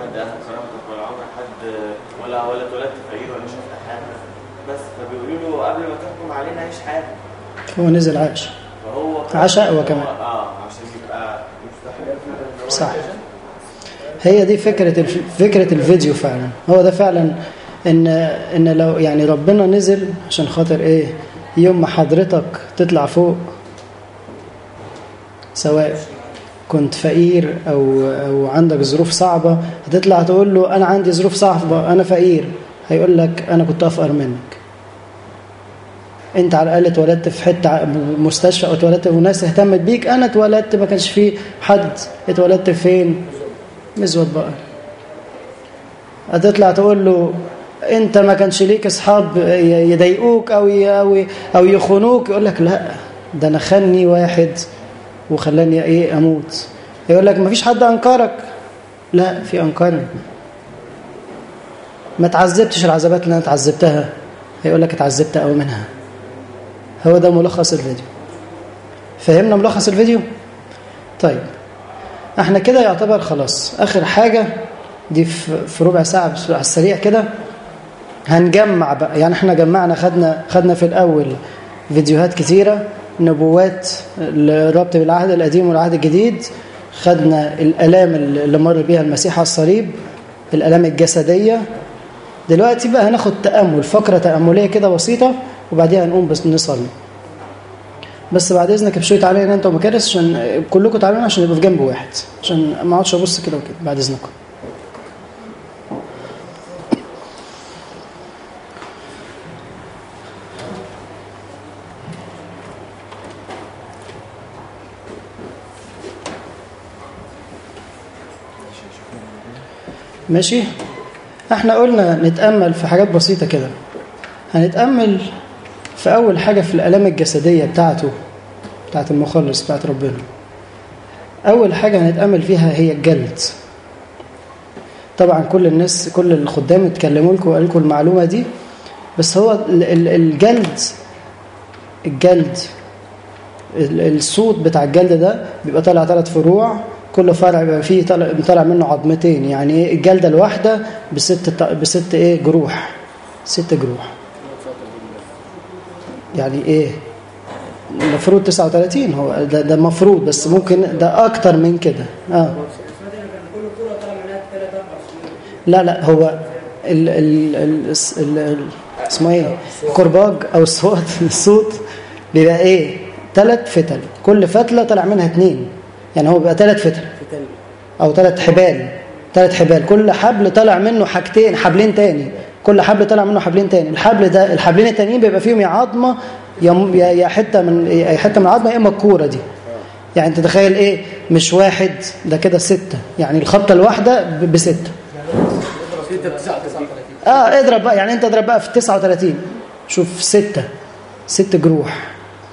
حد اخذ كرامتك ولا عمر حد ولا ولا اتولدت فقير ولا شفت حاجه بس فبيقولوا له قبل ما تحكم علينا عيش حياتك هو نزل عاش فهو عاش أقوى كمان. اه عشان يبقى مستحيل إن هو صح. يعيش. هي دي فكرة الف... فكرة الفيديو فعلا هو ده فعلا ان ان لو يعني ربنا نزل عشان خاطر ايه يوم ما حضرتك تطلع فوق سواء كنت فقير او او عندك ظروف صعبة هتطلع تقول له انا عندي ظروف صعبة انا فقير هيقول لك انا كنت افقر منك انت على الاقل اتولدت في حته ع- مستشفى او اتولدت وناس اهتمت بيك انا اتولدت ما كانش في حد اتولدت فين مزود بقر هتطلع تقول له انت ما كانش ليك اصحاب ي- يضايقوك او ي- او ي- او يخونوك يقول لك لا ده انا خاني واحد وخلاني ايه اموت يقول لك ما فيش حد انكرك لا في انكرني ما تعذبتش العذابات اللي انا اتعذبتها هيقول لك اتعذبت قوي منها هو ده ملخص الفيديو فهمنا ملخص الفيديو طيب احنا كده يعتبر خلاص اخر حاجة دي في في ربع ساعة بس على السريع كده هنجمع بقى يعني احنا جمعنا خدنا خدنا في الاول فيديوهات كتيرة نبوات الربط بالعهد القديم والعهد الجديد خدنا الالام اللي مر بيها المسيح على الصليب الالام الجسدية دلوقتي بقى هناخد تأمل فقرة تأملية كده بسيطة وبعديها هنقوم بس نصلي بس بعد اذنك بشوي تعالى هنا انت ومكارس عشان كلكم تعالوا هنا عشان يبقى في جنب واحد عشان ما اقعدش ابص كده وكده بعد اذنكم ماشي احنا قلنا نتأمل في حاجات بسيطة كده هنتأمل في أول حاجة في الآلام الجسدية بتاعته بتاعت المخلص بتاعت ربنا أول حاجة هنتأمل فيها هي الجلد طبعا كل الناس كل الخدام اتكلموا لكم وقالوا لكم المعلومة دي بس هو ال- ال- الجلد الجلد ال- الصوت بتاع الجلد ده بيبقى طالع ثلاث فروع كل فرع بيبقى فيه طالع طالع منه عظمتين يعني ايه الجلده الواحده بست ط- بست ايه جروح ست جروح يعني ايه المفروض 39 هو ده ده المفروض بس ممكن ده اكتر من كده اه لا لا هو ال ال ال ال ال اسمه ايه كرباج او الصوت الصوت بيبقى ايه ثلاث فتل كل فتله طلع منها اثنين يعني هو بيبقى ثلاث فتل او ثلاث حبال ثلاث حبال كل حبل طلع منه حاجتين حبلين تاني كل حبل طلع منه حبلين تاني الحبل ده الحبلين التانيين بيبقى فيهم يا عظمه يا يا يا حته من يا حته من العظمه يا اما الكوره دي يعني انت تخيل ايه مش واحد ده كده ستة يعني الخبطه الواحده ب- بسته اه اضرب بقى يعني انت اضرب بقى في 39 شوف ستة ست جروح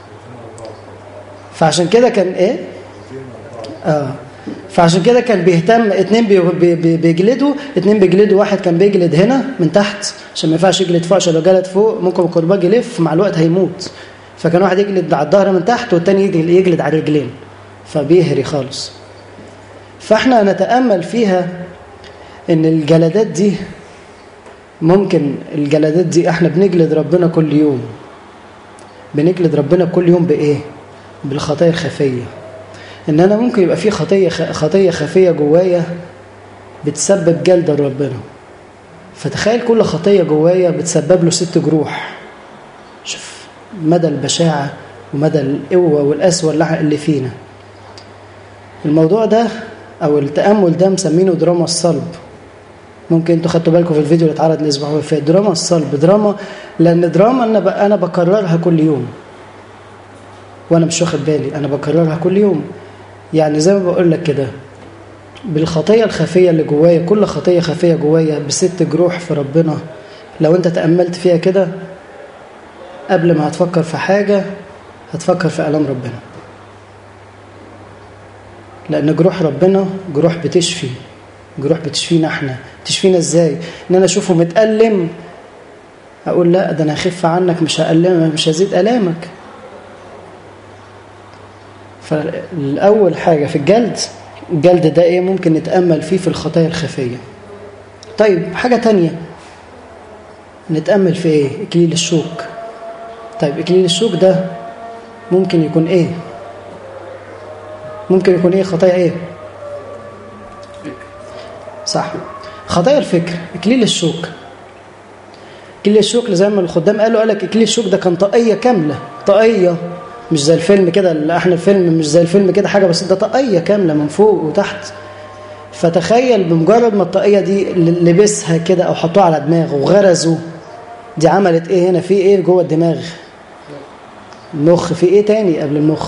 فعشان كده كان ايه اه فعشان كده كان بيهتم اتنين بي- بي- بي- بيجلدوا اتنين بيجلدوا واحد كان بيجلد هنا من تحت عشان ما ينفعش يجلد فوق عشان لو جلد فوق ممكن الكرباج يلف مع الوقت هيموت فكان واحد يجلد على الظهر من تحت والتاني يجلد- يجلد على الرجلين فبيهري خالص فاحنا نتأمل فيها ان الجلدات دي ممكن الجلدات دي احنا بنجلد ربنا كل يوم بنجلد ربنا كل يوم بايه بالخطايا الخفيه ان انا ممكن يبقى في خطيه خ- خطيه خفيه جوايا بتسبب جلد لربنا فتخيل كل خطيه جوايا بتسبب له ست جروح شوف مدى البشاعه ومدى القوه والقسوه اللي اللي فينا الموضوع ده او التامل ده مسمينه دراما الصلب ممكن انتوا خدتوا بالكم في الفيديو اللي اتعرض الاسبوع اللي فات دراما الصلب دراما لان دراما انا ب- انا بكررها كل يوم وانا مش واخد بالي انا بكررها كل يوم يعني زي ما بقول لك كده بالخطيه الخفيه اللي جوايا كل خطيه خفيه جوايا بست جروح في ربنا لو انت تاملت فيها كده قبل ما هتفكر في حاجه هتفكر في الام ربنا لان جروح ربنا جروح بتشفي جروح بتشفينا احنا تشفينا ازاي ان انا اشوفه متألم اقول لا ده انا هخف عنك مش هألم مش هزيد الامك فالاول حاجه في الجلد الجلد ده ايه ممكن نتامل فيه في الخطايا الخفيه طيب حاجة تانية نتأمل في ايه إكليل الشوك طيب إكليل الشوك ده ممكن يكون ايه ممكن يكون ايه خطايا ايه صح خطايا الفكر إكليل الشوك إكليل الشوك زي ما الخدام قالوا قالك إكليل الشوك ده كان طاقية كاملة طاقية مش زي الفيلم كده اللي احنا الفيلم مش زي الفيلم كده حاجة بس ده طاقية كاملة من فوق وتحت فتخيل بمجرد ما الطاقية دي لبسها كده أو حطوها على دماغه وغرزوا دي عملت إيه هنا في إيه جوه الدماغ المخ في إيه تاني قبل المخ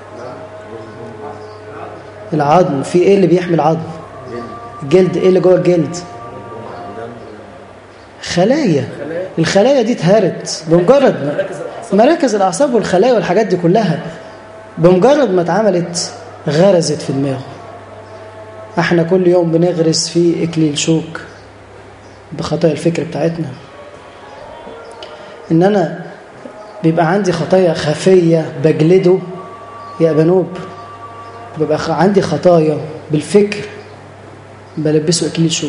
العظم في إيه اللي بيحمي العظم الجلد إيه اللي جوه الجلد خلايا الخلايا دي اتهرت بمجرد ما مراكز الأعصاب والخلايا والحاجات دي كلها بمجرد ما اتعملت غرزت في دماغه احنا كل يوم بنغرس في اكليل شوك بخطايا الفكر بتاعتنا ان انا بيبقى عندي خطايا خفية بجلده يا بنوب بيبقى عندي خطايا بالفكر بلبسه اكليل شوك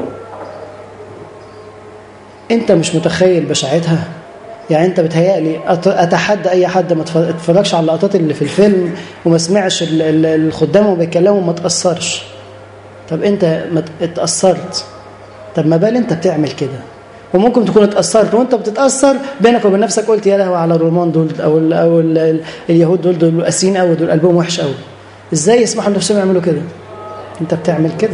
انت مش متخيل بشاعتها يعني انت بتهيألي اتحدى اي حد ما اتفرجش على اللقطات اللي في الفيلم وما سمعش الخدام وهم بيتكلموا وما تأثرش طب انت ما اتأثرت طب ما بال انت بتعمل كده وممكن تكون اتأثرت وانت بتتأثر بينك وبين نفسك قلت يا لهوي على الرومان دول او ال او ال اليهود دول دول قاسيين قوي دول قلبهم وحش قوي ازاي يسمحوا لنفسهم يعملوا كده انت بتعمل كده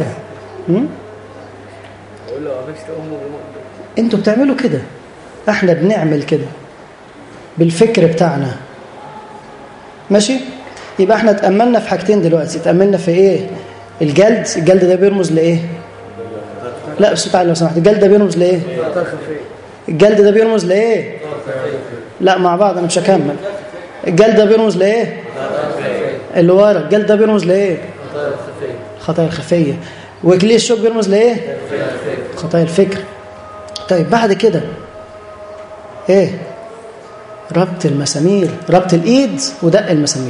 انتوا بتعملوا كده احنا بنعمل كده بالفكر بتاعنا ماشي يبقى احنا اتأملنا في حاجتين دلوقتي اتأملنا في ايه الجلد الجلد ده بيرمز لايه لا بس تعالى لو سمحت الجلد ده بيرمز لايه الجلد ده بيرمز لايه لا مع بعض انا مش هكمل الجلد ده بيرمز لايه اللي ورا الجلد ده بيرمز لايه خطايا الخفيه واكليل الشوك بيرمز لايه خطايا الفكر طيب بعد كده ايه ربط المسامير ربط الايد ودق المسامير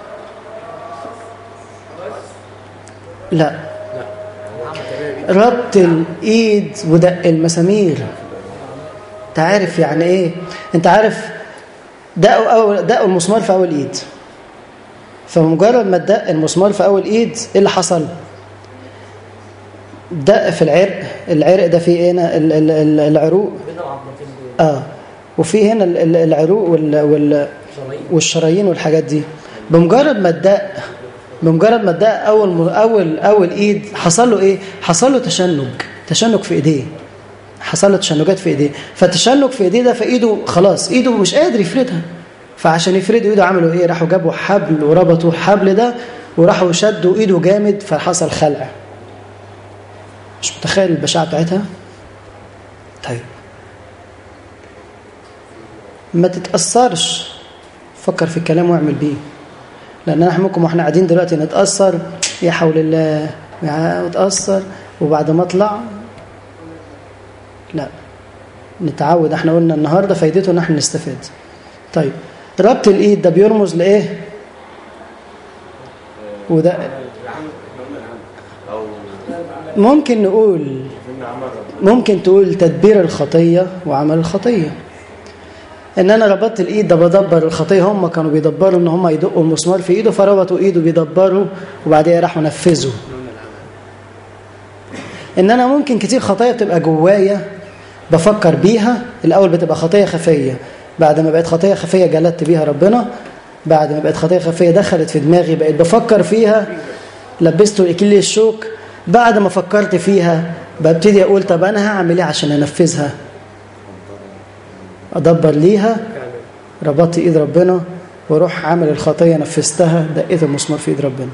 لا ربط الايد ودق المسامير انت عارف يعني ايه انت عارف دقوا أول دقوا المسمار في اول ايد فمجرد ما تدق المسمار في اول ايد ايه اللي حصل دق في العرق العرق ده فيه هنا العروق اه وفي هنا العروق وال وال والشرايين والحاجات دي بمجرد ما تدق بمجرد ما تدق اول اول اول ايد حصل له ايه حصل له تشنج تشنج في ايديه حصل له تشنجات في ايديه فالتشنج في ايديه ده في ايده خلاص ايده مش قادر يفردها فعشان يفردوا ايده عملوا ايه راحوا جابوا حبل وربطوا الحبل ده وراحوا شدوا ايده جامد فحصل خلع مش متخيل البشاعه بتاعتها طيب ما تتأثرش فكر في الكلام واعمل بيه لأن احنا ممكن واحنا قاعدين دلوقتي نتأثر يا حول الله نتأثر وبعد ما اطلع لا نتعود احنا قلنا النهاردة فايدته ان احنا نستفاد طيب ربط الايد ده بيرمز لايه وده ممكن نقول ممكن تقول تدبير الخطية وعمل الخطية ان انا ربطت الايد ده بدبر الخطيه هم كانوا بيدبروا ان هم يدقوا المسمار في ايده فربطوا ايده بيدبروا وبعدين راحوا نفذوا ان انا ممكن كتير خطايا بتبقى جوايا بفكر بيها الاول بتبقى خطيه خفيه بعد ما بقت خطيه خفيه جلدت بيها ربنا بعد ما بقت خطيه خفيه دخلت في دماغي بقيت بفكر فيها لبسته الاكليل الشوك بعد ما فكرت فيها ببتدي اقول طب انا هعمل ايه عشان انفذها ادبر ليها ربطت ايد ربنا واروح عامل الخطيه نفذتها دقيت المسمار في ايد ربنا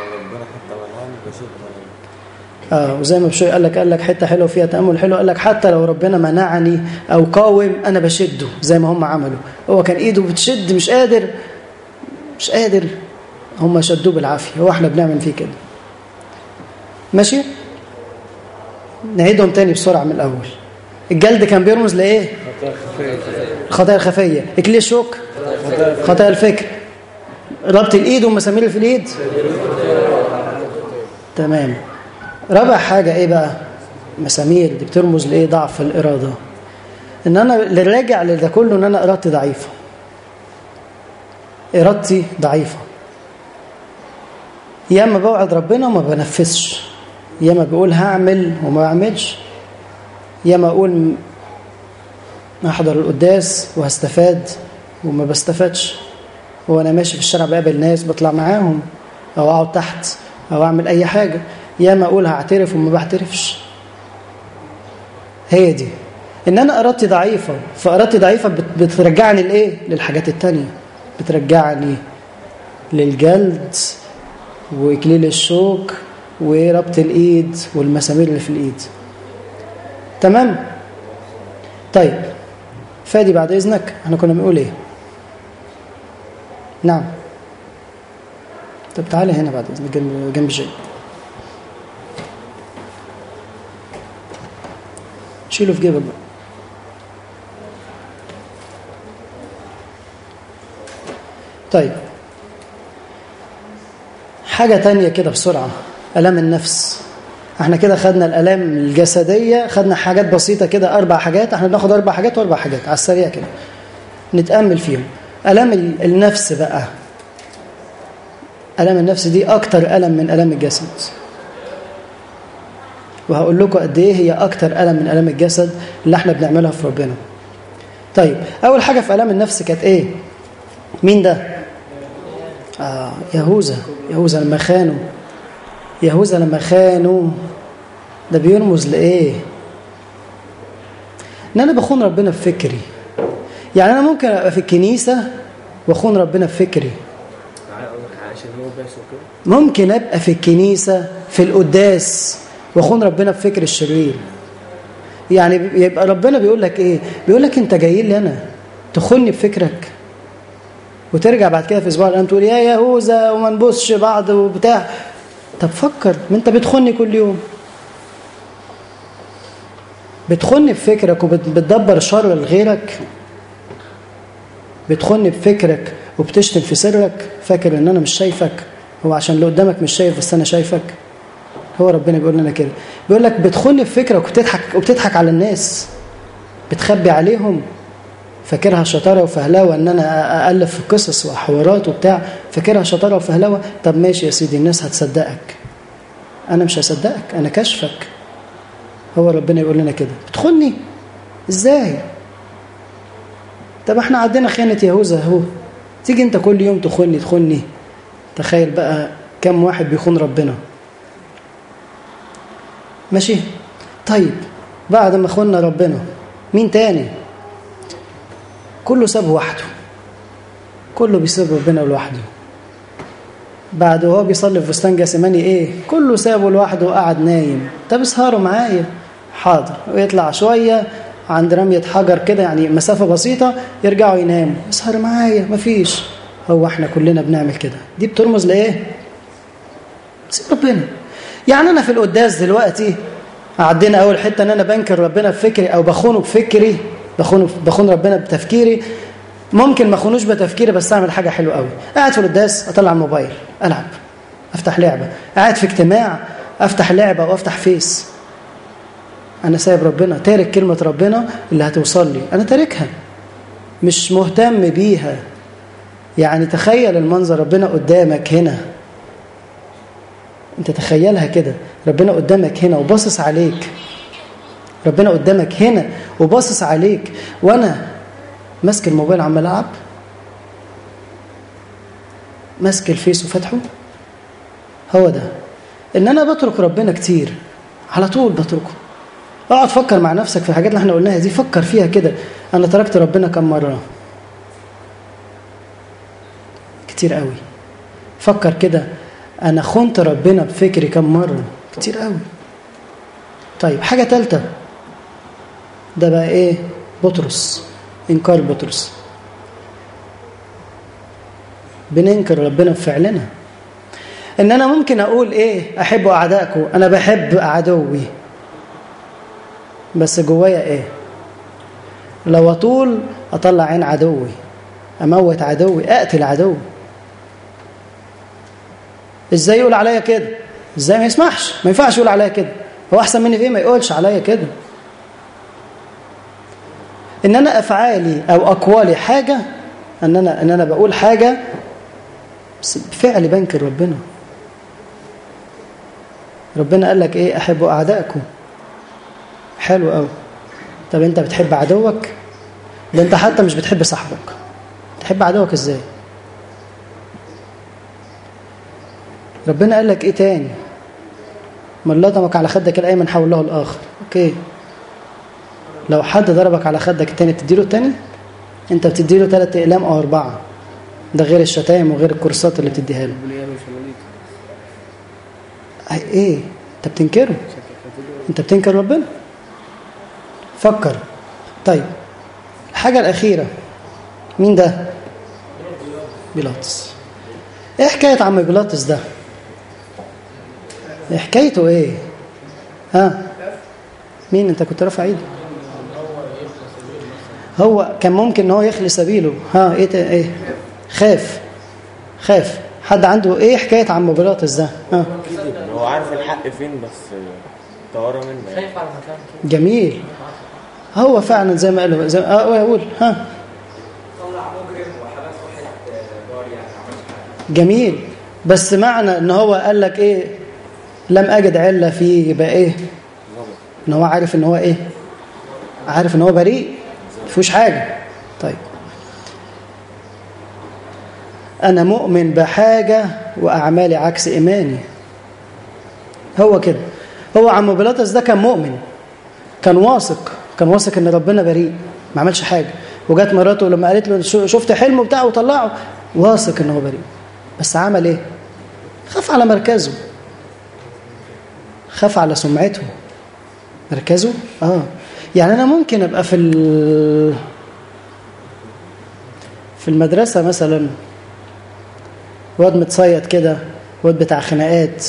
اه وزي ما بشوي قال لك قال لك حته حلوه فيها تامل حلو قال لك حتى لو ربنا منعني او قاوم انا بشده زي ما هم عملوا هو كان ايده بتشد مش قادر مش قادر هم شدوه بالعافيه هو احنا بنعمل فيه كده ماشي نعيدهم تاني بسرعه من الاول الجلد كان بيرمز لايه الخطايا الخفيه اكليل الشوك خطايا الفكر ربط الايد والمسامير في الايد تمام رابع حاجه ايه بقى مسامير دي بترمز لايه ضعف الاراده ان انا اللي راجع لده كله ان انا ارادتي ضعيفه ارادتي ضعيفه ياما بوعد ربنا وما بنفذش ياما بقول هعمل وما بعملش ياما اقول احضر القداس وهستفاد وما بستفادش وانا ماشي في الشارع بقابل ناس بطلع معاهم او اقعد تحت او اعمل اي حاجه ياما اقول هعترف وما بعترفش هي دي ان انا ارادتي ضعيفه فارادتي ضعيفه بترجعني لايه للحاجات التانية بترجعني للجلد واكليل الشوك وربط الايد والمسامير اللي في الايد تمام طيب فادي بعد اذنك احنا كنا بنقول ايه نعم طب تعالى هنا بعد اذنك جنب جنب جاي شيله في جيبك بقى طيب حاجة تانية كده بسرعة ألام النفس احنا كده خدنا الألام الجسدية خدنا حاجات بسيطة كده أربع حاجات احنا بناخد أربع حاجات وأربع حاجات على السريع كده نتأمل فيهم ألام النفس بقى ألام النفس دي أكتر ألم من ألام الجسد وهقول لكم قد إيه هي أكتر ألم من ألام الجسد اللي احنا بنعملها في ربنا طيب أول حاجة في ألام النفس كانت إيه مين ده آه يهوذا يهوذا لما خانوا يهوذا لما خانوا ده بيرمز لإيه إن أنا بخون ربنا بفكري يعني أنا ممكن أبقى في الكنيسة وأخون ربنا بفكري عشان هو بس وكده ممكن أبقى في الكنيسة في القداس وأخون ربنا بفكر الشرير يعني يبقى ربنا بيقول لك إيه بيقول لك أنت جاي لي أنا تخني بفكرك وترجع بعد كده في اسبوع الان تقول يا يهوذا وما نبصش بعض وبتاع طب فكر ما انت بتخني كل يوم بتخني بفكرك وبتدبر شر لغيرك بتخني بفكرك وبتشتم في سرك فاكر ان انا مش شايفك هو عشان اللي قدامك مش شايف بس انا شايفك هو ربنا بيقول لنا كده بيقول لك بتخني بفكرك وبتضحك وبتضحك على الناس بتخبي عليهم فاكرها شطاره وفهلوه ان انا الف في قصص وحوارات وبتاع فاكرها شطاره وفهلوه طب ماشي يا سيدي الناس هتصدقك انا مش هصدقك انا كشفك هو ربنا يقول لنا كده بتخني ازاي طب احنا عندنا خيانه يهوذا اهو تيجي انت كل يوم تخني تخني تخيل بقى كم واحد بيخون ربنا ماشي طيب بعد ما خنا ربنا مين تاني كله ساب وحده كله بيسيب ربنا لوحده بعد وهو بيصلي في فستان جاسماني ايه كله سابه لوحده وقعد نايم طب اسهروا معايا حاضر ويطلع شويه عند رميه حجر كده يعني مسافه بسيطه يرجعوا يناموا اسهروا معايا مفيش هو احنا كلنا بنعمل كده دي بترمز لايه سيب ربنا يعني انا في القداس دلوقتي عدينا اول حته ان انا بنكر ربنا بفكري او بخونه بفكري بخون بخون ربنا بتفكيري ممكن ما اخونوش بتفكيري بس اعمل حاجه حلوه قوي قاعد في القداس اطلع الموبايل العب افتح لعبه قاعد في اجتماع افتح لعبه وافتح فيس انا سايب ربنا تارك كلمه ربنا اللي هتوصل لي انا تاركها مش مهتم بيها يعني تخيل المنظر ربنا قدامك هنا انت تخيلها كده ربنا قدامك هنا وباصص عليك ربنا قدامك هنا وباصص عليك وانا ماسك الموبايل عمال العب ماسك الفيس وفتحه هو ده ان انا بترك ربنا كتير على طول بتركه اقعد فكر مع نفسك في الحاجات اللي احنا قلناها دي فكر فيها كده انا تركت ربنا كم مره كتير قوي فكر كده انا خنت ربنا بفكري كم مره كتير قوي طيب حاجه ثالثه ده بقى ايه بطرس انكار بطرس بننكر ربنا بفعلنا ان انا ممكن اقول ايه احب اعدائكم انا بحب عدوي بس جوايا ايه لو اطول اطلع عين عدوي اموت عدوي اقتل عدوي ازاي يقول عليا كده ازاي ما يسمحش ما ينفعش يقول عليا كده هو احسن مني في ايه ما يقولش عليا كده ان انا افعالي او اقوالي حاجه ان انا ان انا بقول حاجه بس بفعلي بنكر ربنا ربنا قال لك ايه احبوا اعدائكم حلو قوي طب انت بتحب عدوك ده انت حتى مش بتحب صاحبك تحب عدوك ازاي ربنا قال لك ايه تاني من لطمك على خدك الايمن حول له الاخر اوكي لو حد ضربك على خدك التاني تديله التاني انت بتديله ثلاث اقلام او اربعه ده غير الشتايم وغير الكورسات اللي بتديها له بنيامين شماليك أي- ايه انت بتنكره انت بتنكر ربنا فكر طيب الحاجة الأخيرة مين ده بيلاطس ايه حكاية عم بيلاطس ده إيه حكايته ايه ها مين انت كنت رافع ايدك هو كان ممكن ان هو يخلي سبيله ها ايه تا- ايه خاف خاف حد عنده ايه حكاية عم بيلاطس ده ها هو عارف الحق فين بس طوره منه يعني. خايف على مكان كده جميل هو فعلا زي ما قالوا زي اه اقول ها جميل بس معنى ان هو قال لك ايه لم اجد عله فيه يبقى ايه ان هو عارف ان هو ايه عارف ان هو بريء مفيهوش حاجه طيب انا مؤمن بحاجه واعمالي عكس ايماني هو كده هو عم بيلاطس ده كان مؤمن كان واثق كان واثق ان ربنا بريء ما عملش حاجه وجات مراته لما قالت له شو- شفت حلمه بتاعه وطلعه واثق ان هو بريء بس عمل ايه خاف على مركزه خاف على سمعته مركزه اه يعني انا ممكن ابقى في ال- في المدرسه مثلا واد متصيد كده واد بتاع خناقات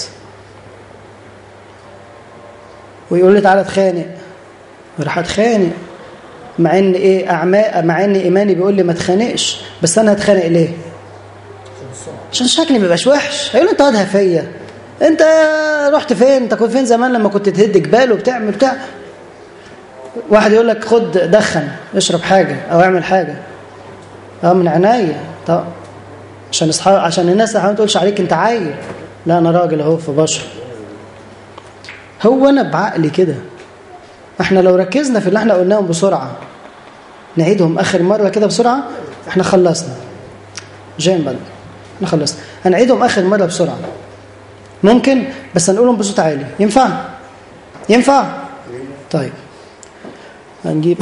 ويقول لي تعالى اتخانق راح اتخانق مع ان ايه اعماء مع ان ايماني بيقول لي ما تخانقش بس انا هتخانق ليه عشان شكلي ما يبقاش وحش هيقول لي انت واد فيا انت رحت فين انت كنت فين زمان لما كنت تهد جبال وبتعمل بتاع واحد يقول لك خد دخن اشرب حاجه او اعمل حاجه اه من عينيا طب عشان اصحاب عشان الناس ما تقولش عليك انت عيل لا انا راجل اهو في بشر هو انا بعقلي كده احنا لو ركزنا في اللي احنا قلناهم بسرعه نعيدهم اخر مره كده بسرعه احنا خلصنا جايين بدل احنا خلصنا هنعيدهم اخر مره بسرعه ممكن بس هنقولهم بصوت عالي ينفع ينفع طيب هنجيب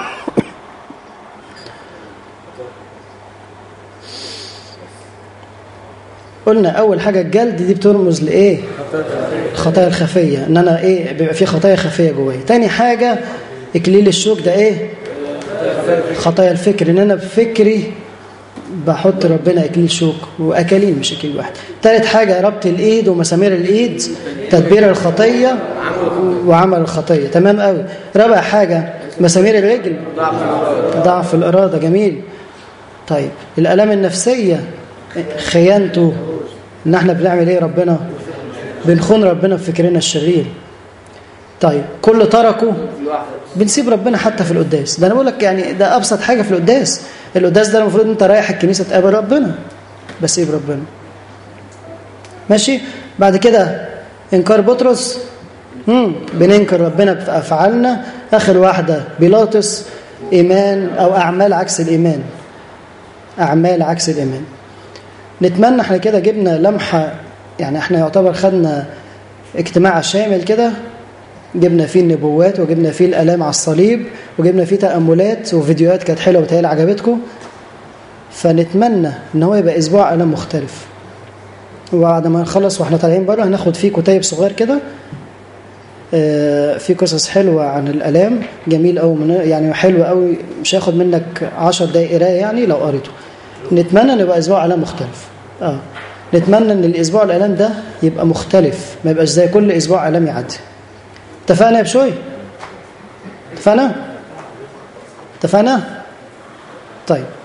قلنا اول حاجه الجلد دي بترمز لايه الخطايا الخفيه ان انا ايه بيبقى في خطايا خفيه جوايا تاني حاجه اكليل الشوك ده ايه خطايا الفكر ان انا بفكري بحط ربنا اكليل شوك واكاليل مش اكليل واحد تالت حاجه ربط الايد ومسامير الايد تدبير الخطيه وعمل الخطيه تمام قوي رابع حاجه مسامير الرجل ضعف الاراده جميل طيب الالام النفسيه خيانته ان احنا بنعمل ايه ربنا بنخون ربنا بفكرنا الشرير طيب كل تركه بنسيب ربنا حتى في القداس ده انا بقول لك يعني ده ابسط حاجه في القداس القداس ده المفروض انت رايح الكنيسه تقابل ربنا بسيب ربنا ماشي بعد كده انكار بطرس امم بننكر ربنا بافعالنا اخر واحده بيلاطس ايمان او اعمال عكس الايمان اعمال عكس الايمان نتمنى احنا كده جبنا لمحه يعني احنا يعتبر خدنا اجتماع شامل كده جبنا فيه النبوات وجبنا فيه الالام على الصليب وجبنا فيه تاملات وفيديوهات كانت حلوه وتهيألي عجبتكم فنتمنى ان هو يبقى اسبوع الام مختلف وبعد ما نخلص واحنا طالعين بره هناخد فيه كتيب صغير كده آه، في قصص حلوه عن الالام جميل قوي من يعني حلو قوي مش هياخد منك 10 دقائق قرايه يعني لو قريته نتمنى ان يبقى اسبوع الام مختلف اه نتمنى ان الاسبوع الالام ده يبقى مختلف ما يبقاش زي كل اسبوع الام يعدي اتفقنا يا بشوي اتفقنا اتفقنا طيب